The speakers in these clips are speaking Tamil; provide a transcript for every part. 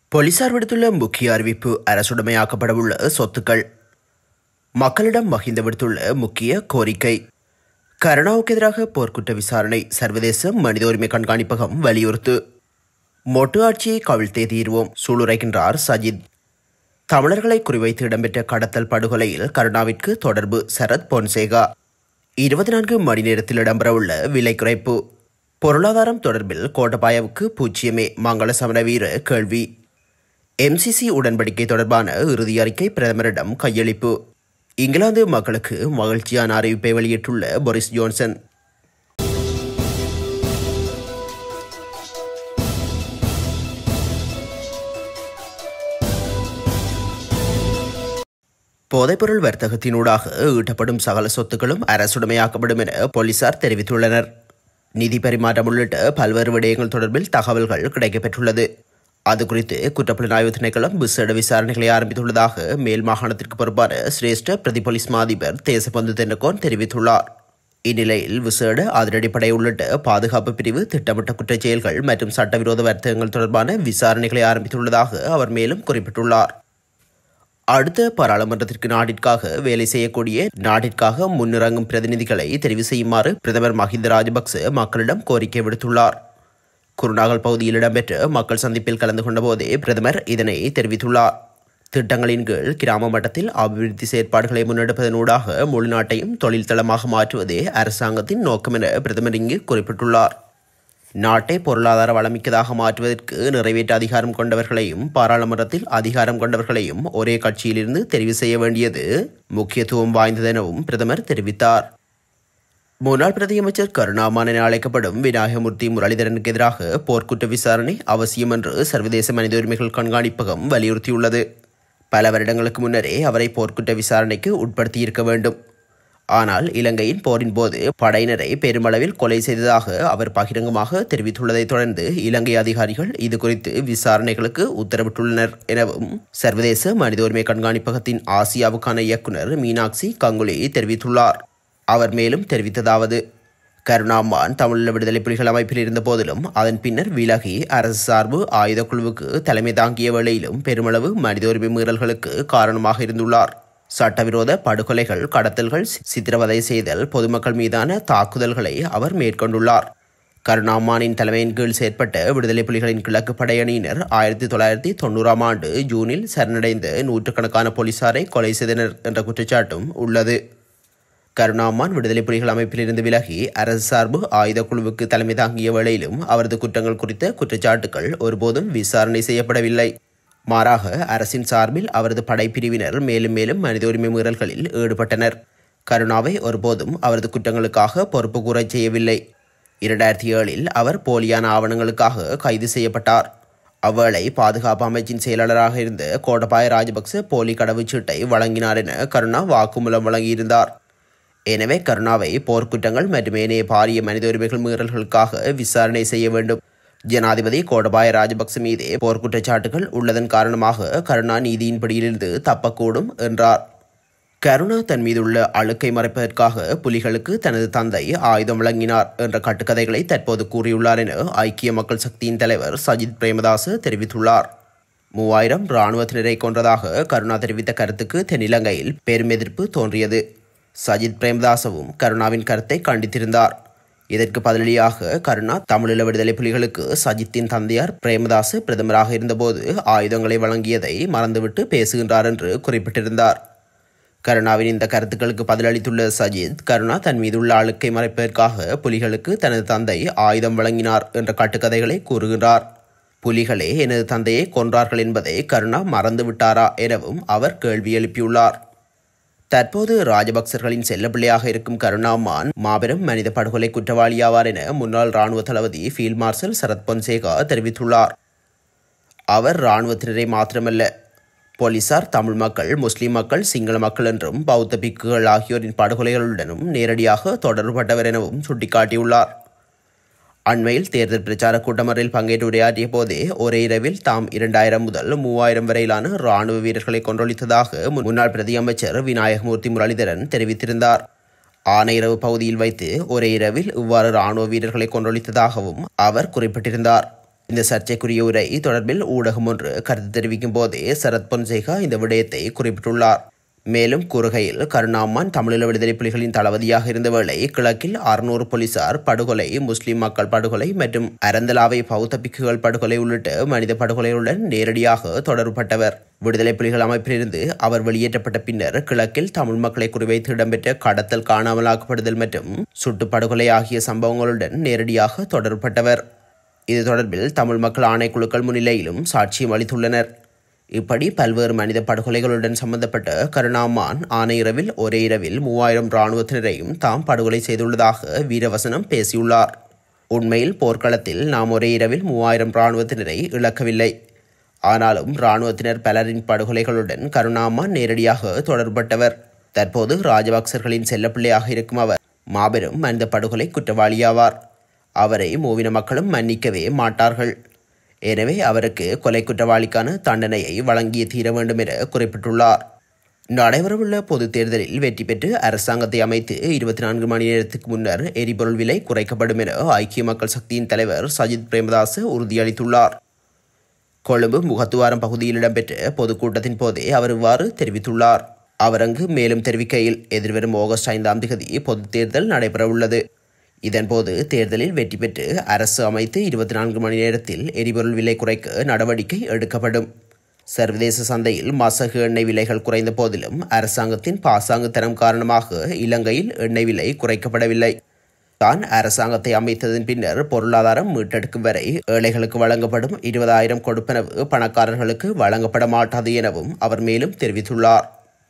போலீசார் விடுத்துள்ள முக்கிய அறிவிப்பு அரசுடைமையாக்கப்படவுள்ள சொத்துக்கள் மக்களிடம் மகிந்த விடுத்துள்ள முக்கிய கோரிக்கை கருணாவுக்கு எதிராக போர்க்குற்ற விசாரணை சர்வதேச மனித உரிமை கண்காணிப்பகம் வலியுறுத்து மொட்டு ஆட்சியை கவிழ்த்தே தீர்வோம் சூளுரைக்கின்றார் சஜித் தமிழர்களை குறிவைத்து இடம்பெற்ற கடத்தல் படுகொலையில் கருணாவிற்கு தொடர்பு சரத் பொன்சேகா இருபத்தி நான்கு மணி நேரத்தில் இடம்பெறவுள்ள விலை குறைப்பு பொருளாதாரம் தொடர்பில் கோட்டபாயவுக்கு பூஜ்ஜியமே மங்கள சமர வீர கேள்வி எம்சிசி உடன்படிக்கை தொடர்பான இறுதி அறிக்கை பிரதமரிடம் கையளிப்பு இங்கிலாந்து மக்களுக்கு மகிழ்ச்சியான அறிவிப்பை வெளியிட்டுள்ள பொரிஸ் ஜோன்சன் போதைப்பொருள் வர்த்தகத்தினூடாக ஈட்டப்படும் சகல சொத்துக்களும் அரசுடைமையாக்கப்படும் என போலீசார் தெரிவித்துள்ளனர் நிதி பரிமாற்றம் உள்ளிட்ட பல்வேறு விடயங்கள் தொடர்பில் தகவல்கள் கிடைக்கப்பெற்றுள்ளது அது குறித்து குற்றப்புலனாய்வு திணைக்களம் விசேட விசாரணைகளை ஆரம்பித்துள்ளதாக மேல் மாகாணத்திற்கு பொறுப்பான சிரேஷ்ட பிரதி போலீஸ் மாதிபர் தேசபந்து தென்னகோன் தெரிவித்துள்ளார் இந்நிலையில் விசேட அதிரடிப்படை உள்ளிட்ட பாதுகாப்பு பிரிவு திட்டமிட்ட குற்றச் செயல்கள் மற்றும் சட்டவிரோத வர்த்தகங்கள் தொடர்பான விசாரணைகளை ஆரம்பித்துள்ளதாக அவர் மேலும் குறிப்பிட்டுள்ளார் அடுத்த பாராளுமன்றத்திற்கு நாட்டிற்காக வேலை செய்யக்கூடிய நாட்டிற்காக முன்னிறங்கும் பிரதிநிதிகளை தெரிவு செய்யுமாறு பிரதமர் மஹிந்த ராஜபக்ச மக்களிடம் கோரிக்கை விடுத்துள்ளார் குருநாகல் பகுதியில் இடம்பெற்ற மக்கள் சந்திப்பில் கலந்து கொண்டபோதே பிரதமர் இதனை தெரிவித்துள்ளார் திட்டங்களின் கீழ் கிராம மட்டத்தில் அபிவிருத்தி செயற்பாடுகளை முன்னெடுப்பதனூடாக முழு நாட்டையும் தொழில் தளமாக மாற்றுவதே அரசாங்கத்தின் நோக்கம் என பிரதமர் இங்கு குறிப்பிட்டுள்ளார் நாட்டை பொருளாதார வளமிக்கதாக மாற்றுவதற்கு நிறைவேற்ற அதிகாரம் கொண்டவர்களையும் பாராளுமன்றத்தில் அதிகாரம் கொண்டவர்களையும் ஒரே கட்சியிலிருந்து தெரிவு செய்ய வேண்டியது முக்கியத்துவம் வாய்ந்ததெனவும் பிரதமர் தெரிவித்தார் முன்னாள் பிரதியமைச்சர் கருணாமான் என அழைக்கப்படும் விநாயகமூர்த்தி முரளிதரனுக்கு எதிராக போர்க்குற்ற விசாரணை அவசியம் என்று சர்வதேச மனித உரிமைகள் கண்காணிப்பகம் வலியுறுத்தியுள்ளது பல வருடங்களுக்கு முன்னரே அவரை போர்க்குற்ற விசாரணைக்கு உட்படுத்தியிருக்க வேண்டும் ஆனால் இலங்கையின் போரின் போது படையினரை பெருமளவில் கொலை செய்ததாக அவர் பகிரங்கமாக தெரிவித்துள்ளதைத் தொடர்ந்து இலங்கை அதிகாரிகள் இது குறித்து விசாரணைகளுக்கு உத்தரவிட்டுள்ளனர் எனவும் சர்வதேச மனித உரிமை கண்காணிப்பகத்தின் ஆசியாவுக்கான இயக்குனர் மீனாட்சி கங்குலி தெரிவித்துள்ளார் அவர் மேலும் தெரிவித்ததாவது கருணாமான் தமிழீழ விடுதலை புலிகள் அமைப்பில் இருந்த போதிலும் அதன் பின்னர் விலகி அரசு சார்பு ஆயுத குழுவுக்கு தலைமை தாங்கிய வேளையிலும் பெருமளவு மனித உரிமை மீறல்களுக்கு காரணமாக இருந்துள்ளார் சட்டவிரோத படுகொலைகள் கடத்தல்கள் சித்திரவதை செய்தல் பொதுமக்கள் மீதான தாக்குதல்களை அவர் மேற்கொண்டுள்ளார் கருணாமானின் தலைமையின் கீழ் செயற்பட்ட விடுதலை புலிகளின் கிழக்கு படையணியினர் ஆயிரத்தி தொள்ளாயிரத்தி தொண்ணூறாம் ஆண்டு ஜூனில் சரணடைந்த நூற்றுக்கணக்கான போலீசாரை கொலை செய்தனர் என்ற குற்றச்சாட்டும் உள்ளது கருணாமான் விடுதலை புலிகள் அமைப்பிலிருந்து விலகி அரசு சார்பு ஆயுத குழுவுக்கு தலைமை தாங்கிய வேளையிலும் அவரது குற்றங்கள் குறித்த குற்றச்சாட்டுகள் ஒருபோதும் விசாரணை செய்யப்படவில்லை மாறாக அரசின் சார்பில் அவரது படைப்பிரிவினர் மேலும் மேலும் மனித உரிமை மீறல்களில் ஈடுபட்டனர் கருணாவை ஒருபோதும் அவரது குற்றங்களுக்காக பொறுப்பு கூறச் செய்யவில்லை இரண்டாயிரத்தி ஏழில் அவர் போலியான ஆவணங்களுக்காக கைது செய்யப்பட்டார் அவ்வேளை பாதுகாப்பு அமைச்சின் செயலாளராக இருந்த கோடபாய ராஜபக்ச போலி கடவுச்சீட்டை வழங்கினார் என கருணா வாக்குமூலம் வழங்கியிருந்தார் எனவே கருணாவை போர்க்குற்றங்கள் மற்றும் ஏனைய பாரிய மனித உரிமைகள் மீறல்களுக்காக விசாரணை செய்ய வேண்டும் ஜனாதிபதி கோடபாய ராஜபக்ச மீதே போர்க்குற்றச்சாட்டுகள் உள்ளதன் காரணமாக கருணா நீதியின் பிடியிலிருந்து தப்பக்கூடும் என்றார் கருணா தன் மீதுள்ள அழுக்கை மறைப்பதற்காக புலிகளுக்கு தனது தந்தை ஆயுதம் வழங்கினார் என்ற கட்டுக்கதைகளை தற்போது கூறியுள்ளார் என ஐக்கிய மக்கள் சக்தியின் தலைவர் சஜித் பிரேமதாச தெரிவித்துள்ளார் மூவாயிரம் இராணுவத்தினரை கொன்றதாக கருணா தெரிவித்த கருத்துக்கு தென்னிலங்கையில் பெரும் எதிர்ப்பு தோன்றியது சஜித் பிரேமதாசவும் கருணாவின் கருத்தை கண்டித்திருந்தார் இதற்கு பதிலடியாக கருணா தமிழீழ விடுதலை புலிகளுக்கு சஜித்தின் தந்தையார் பிரேமதாஸ் பிரதமராக இருந்தபோது ஆயுதங்களை வழங்கியதை மறந்துவிட்டு பேசுகின்றார் என்று குறிப்பிட்டிருந்தார் கருணாவின் இந்த கருத்துக்களுக்கு பதிலளித்துள்ள சஜித் கருணா தன் மீதுள்ள அழுக்கை மறைப்பதற்காக புலிகளுக்கு தனது தந்தை ஆயுதம் வழங்கினார் என்ற கட்டுக்கதைகளை கூறுகின்றார் புலிகளே எனது தந்தையை கொன்றார்கள் என்பதை கருணா மறந்துவிட்டாரா எனவும் அவர் கேள்வி எழுப்பியுள்ளார் தற்போது ராஜபக்சர்களின் செல்லப்பிள்ளையாக இருக்கும் கருணாமான் மாபெரும் மனித படுகொலை குற்றவாளியாவார் என முன்னாள் ராணுவ தளபதி ஃபீல்ட் மார்ஷல் சரத் பொன்சேகா தெரிவித்துள்ளார் அவர் இராணுவத்தினரை மாத்திரமல்ல போலீசார் தமிழ் மக்கள் முஸ்லிம் மக்கள் சிங்கள மக்கள் என்றும் பௌத்த பிக்குகள் ஆகியோரின் படுகொலைகளுடனும் நேரடியாக தொடர்புபட்டவர் எனவும் சுட்டிக்காட்டியுள்ளார் அண்மையில் தேர்தல் பிரச்சார கூட்டமரில் பங்கேற்று உரையாற்றிய போதே ஒரே இரவில் தாம் இரண்டாயிரம் முதல் மூவாயிரம் வரையிலான ராணுவ வீரர்களை கொன்றொழித்ததாக முன்னாள் பிரதியமைச்சர் விநாயகமூர்த்தி முரளிதரன் தெரிவித்திருந்தார் ஆனையிரவு பகுதியில் வைத்து ஒரே இரவில் இவ்வாறு ராணுவ வீரர்களை கொன்றொழித்ததாகவும் அவர் குறிப்பிட்டிருந்தார் இந்த சர்ச்சைக்குரிய உரை தொடர்பில் ஊடகம் ஒன்று கருத்து தெரிவிக்கும் போதே சரத் பொன்சேகா இந்த விடயத்தை குறிப்பிட்டுள்ளார் மேலும் கூறுகையில் கருணாமான் தமிழீழ விடுதலை புலிகளின் தளபதியாக இருந்த வேளை கிழக்கில் அறுநூறு போலீசார் படுகொலை முஸ்லிம் மக்கள் படுகொலை மற்றும் அரந்தலாவை பௌத்த பிக்குகள் படுகொலை உள்ளிட்ட மனித படுகொலைகளுடன் நேரடியாக தொடர்பட்டவர் விடுதலை புலிகள் அமைப்பிலிருந்து அவர் வெளியேற்றப்பட்ட பின்னர் கிழக்கில் தமிழ் மக்களை குறிவைத்து இடம்பெற்ற கடத்தல் காணாமலாக்கப்படுதல் மற்றும் சுட்டுப்படுகொலை ஆகிய சம்பவங்களுடன் நேரடியாக தொடர்பட்டவர் இது தொடர்பில் தமிழ் மக்கள் ஆணைக்குழுக்கள் முன்னிலையிலும் சாட்சியம் அளித்துள்ளனர் இப்படி பல்வேறு மனித படுகொலைகளுடன் சம்பந்தப்பட்ட கருணாமான் ஆன இரவில் ஒரே இரவில் மூவாயிரம் இராணுவத்தினரையும் தாம் படுகொலை செய்துள்ளதாக வீரவசனம் பேசியுள்ளார் உண்மையில் போர்க்களத்தில் நாம் ஒரே இரவில் மூவாயிரம் இராணுவத்தினரை இழக்கவில்லை ஆனாலும் இராணுவத்தினர் பலரின் படுகொலைகளுடன் கருணாமான் நேரடியாக தொடர்பட்டவர் தற்போது ராஜபக்சர்களின் செல்லப்பிள்ளையாக இருக்கும் அவர் மாபெரும் மனித படுகொலை குற்றவாளியாவார் அவரை மூவின மக்களும் மன்னிக்கவே மாட்டார்கள் எனவே அவருக்கு கொலை குற்றவாளிக்கான தண்டனையை வழங்கிய தீர வேண்டும் என குறிப்பிட்டுள்ளார் நடைபெறவுள்ள பொதுத் தேர்தலில் வெற்றி பெற்று அரசாங்கத்தை அமைத்து இருபத்தி நான்கு மணி நேரத்துக்கு முன்னர் எரிபொருள் விலை குறைக்கப்படும் என ஐக்கிய மக்கள் சக்தியின் தலைவர் சஜித் பிரேமதாச உறுதியளித்துள்ளார் கொழும்பு முகத்துவாரம் பகுதியில் இடம்பெற்ற பொதுக்கூட்டத்தின் போதே அவர் இவ்வாறு தெரிவித்துள்ளார் அவர் அங்கு மேலும் தெரிவிக்கையில் எதிர்வரும் ஆகஸ்ட் ஐந்தாம் தேதி பொதுத் தேர்தல் நடைபெறவுள்ளது இதன்போது தேர்தலில் வெற்றி பெற்று அரசு அமைத்து இருபத்தி நான்கு மணி நேரத்தில் எரிபொருள் விலை குறைக்க நடவடிக்கை எடுக்கப்படும் சர்வதேச சந்தையில் மசகு எண்ணெய் விலைகள் குறைந்த போதிலும் அரசாங்கத்தின் பாசாங்குத்தனம் காரணமாக இலங்கையில் எண்ணெய் விலை குறைக்கப்படவில்லை தான் அரசாங்கத்தை அமைத்ததன் பின்னர் பொருளாதாரம் மீட்டெடுக்கும் வரை ஏழைகளுக்கு வழங்கப்படும் இருபதாயிரம் கொடுப்பனவு பணக்காரர்களுக்கு வழங்கப்பட மாட்டாது எனவும் அவர் மேலும் தெரிவித்துள்ளார்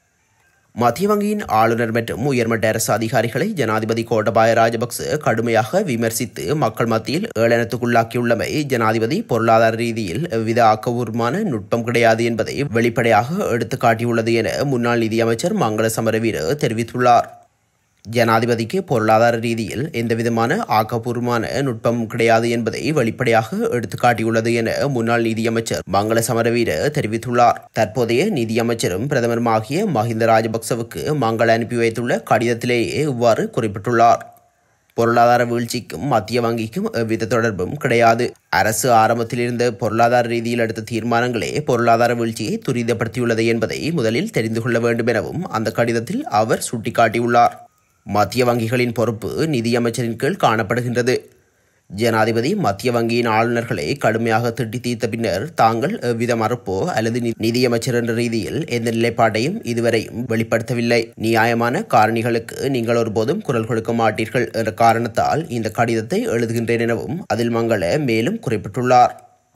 மத்திய வங்கியின் ஆளுநர் மற்றும் உயர்மட்ட அரசு அதிகாரிகளை ஜனாதிபதி கோட்டபாய ராஜபக்ச கடுமையாக விமர்சித்து மக்கள் மத்தியில் ஏளனத்துக்குள்ளாக்கியுள்ளமை ஜனாதிபதி பொருளாதார ரீதியில் எவ்வித ஆக்கபூர்வமான நுட்பம் கிடையாது என்பதை வெளிப்படையாக எடுத்துக் காட்டியுள்ளது என முன்னாள் நிதியமைச்சர் மங்கள சமரவீர தெரிவித்துள்ளார் ஜனாதிபதிக்கு பொருளாதார ரீதியில் எந்தவிதமான ஆக்கப்பூர்வமான நுட்பமும் கிடையாது என்பதை வெளிப்படையாக எடுத்துக்காட்டியுள்ளது என முன்னாள் நிதியமைச்சர் மங்கள சமரவீர தெரிவித்துள்ளார் தற்போதைய நிதியமைச்சரும் பிரதமருமாகிய மஹிந்த ராஜபக்சவுக்கு மங்கள அனுப்பி வைத்துள்ள கடிதத்திலேயே இவ்வாறு குறிப்பிட்டுள்ளார் பொருளாதார வீழ்ச்சிக்கும் மத்திய வங்கிக்கும் எவ்வித தொடர்பும் கிடையாது அரசு ஆரம்பத்தில் இருந்த பொருளாதார ரீதியில் எடுத்த தீர்மானங்களே பொருளாதார வீழ்ச்சியை துரிதப்படுத்தியுள்ளது என்பதை முதலில் தெரிந்து கொள்ள வேண்டும் எனவும் அந்த கடிதத்தில் அவர் சுட்டிக்காட்டியுள்ளார் மத்திய வங்கிகளின் பொறுப்பு நிதியமைச்சரின் கீழ் காணப்படுகின்றது ஜனாதிபதி மத்திய வங்கியின் ஆளுநர்களை கடுமையாக திட்டி தீர்த்த பின்னர் தாங்கள் எவ்வித மறுப்போ அல்லது நிதியமைச்சர் என்ற ரீதியில் எந்த நிலைப்பாட்டையும் இதுவரையும் வெளிப்படுத்தவில்லை நியாயமான காரணிகளுக்கு நீங்கள் ஒருபோதும் குரல் கொடுக்க மாட்டீர்கள் என்ற காரணத்தால் இந்த கடிதத்தை எழுதுகின்றேன் எனவும் அதில் மங்கள மேலும் குறிப்பிட்டுள்ளார்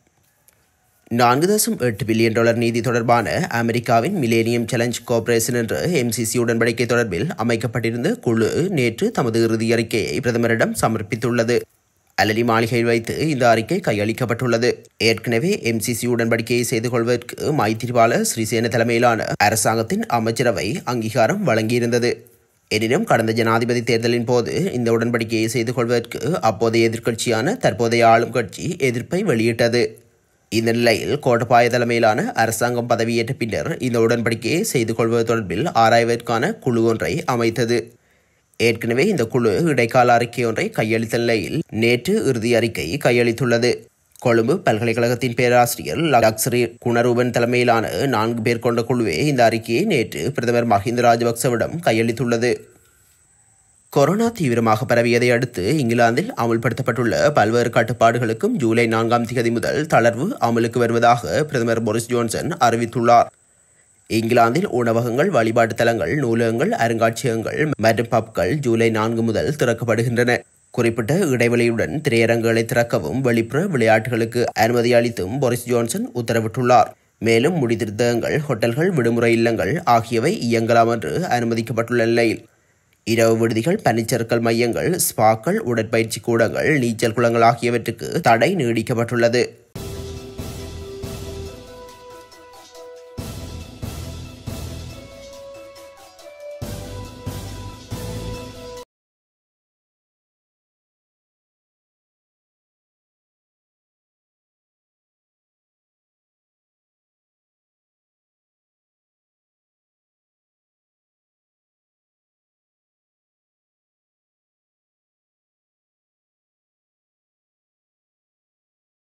நான்கு தசம் எட்டு பில்லியன் டாலர் நீதி தொடர்பான அமெரிக்காவின் மிலேனியம் சேலஞ்ச் கோஆபரேஷன் என்ற எம்சிசி உடன்படிக்கை தொடர்பில் அமைக்கப்பட்டிருந்த குழு நேற்று தமது இறுதி அறிக்கையை பிரதமரிடம் சமர்ப்பித்துள்ளது அலரி மாளிகையில் வைத்து இந்த அறிக்கை கையளிக்கப்பட்டுள்ளது ஏற்கனவே எம்சிசி உடன்படிக்கையை செய்து கொள்வதற்கு மைத்திரிபால ஸ்ரீசேன தலைமையிலான அரசாங்கத்தின் அமைச்சரவை அங்கீகாரம் வழங்கியிருந்தது எனினும் கடந்த ஜனாதிபதி தேர்தலின் போது இந்த உடன்படிக்கையை செய்து கொள்வதற்கு அப்போதைய எதிர்க்கட்சியான தற்போதைய ஆளும் கட்சி எதிர்ப்பை வெளியிட்டது இந்த நிலையில் கோட்டபாய தலைமையிலான அரசாங்கம் பதவியேற்ற பின்னர் இந்த உடன்படிக்கையை செய்து கொள்வது தொடர்பில் ஆராய்வதற்கான குழு ஒன்றை அமைத்தது ஏற்கனவே இந்த குழு இடைக்கால அறிக்கை ஒன்றை கையளித்த நிலையில் நேற்று இறுதி அறிக்கை கையளித்துள்ளது கொழும்பு பல்கலைக்கழகத்தின் பேராசிரியர் லக்ஸரி குணரூபன் தலைமையிலான நான்கு பேர் கொண்ட குழுவே இந்த அறிக்கையை நேற்று பிரதமர் மஹிந்த ராஜபக்சவிடம் கையளித்துள்ளது கொரோனா தீவிரமாக பரவியதை அடுத்து இங்கிலாந்தில் அமுல்படுத்தப்பட்டுள்ள பல்வேறு கட்டுப்பாடுகளுக்கும் ஜூலை நான்காம் தேதி முதல் தளர்வு அமலுக்கு வருவதாக பிரதமர் போரிஸ் ஜோன்சன் அறிவித்துள்ளார் இங்கிலாந்தில் உணவகங்கள் வழிபாட்டு தலங்கள் நூலகங்கள் அருங்காட்சியகங்கள் மற்றும் பப்கள் ஜூலை நான்கு முதல் திறக்கப்படுகின்றன குறிப்பிட்ட இடைவெளியுடன் திரையரங்குகளை திறக்கவும் வெளிப்புற விளையாட்டுகளுக்கு அனுமதி அளித்தும் போரிஸ் ஜோன்சன் உத்தரவிட்டுள்ளார் மேலும் முடித்திருத்தங்கள் ஹோட்டல்கள் விடுமுறை இல்லங்கள் ஆகியவை இயங்கலாம் என்று அனுமதிக்கப்பட்டுள்ள நிலையில் இரவு விடுதிகள் பனிச்சறுக்கல் மையங்கள் ஸ்பாக்கள் உடற்பயிற்சி கூடங்கள் நீச்சல் குளங்கள் ஆகியவற்றுக்கு தடை நீடிக்கப்பட்டுள்ளது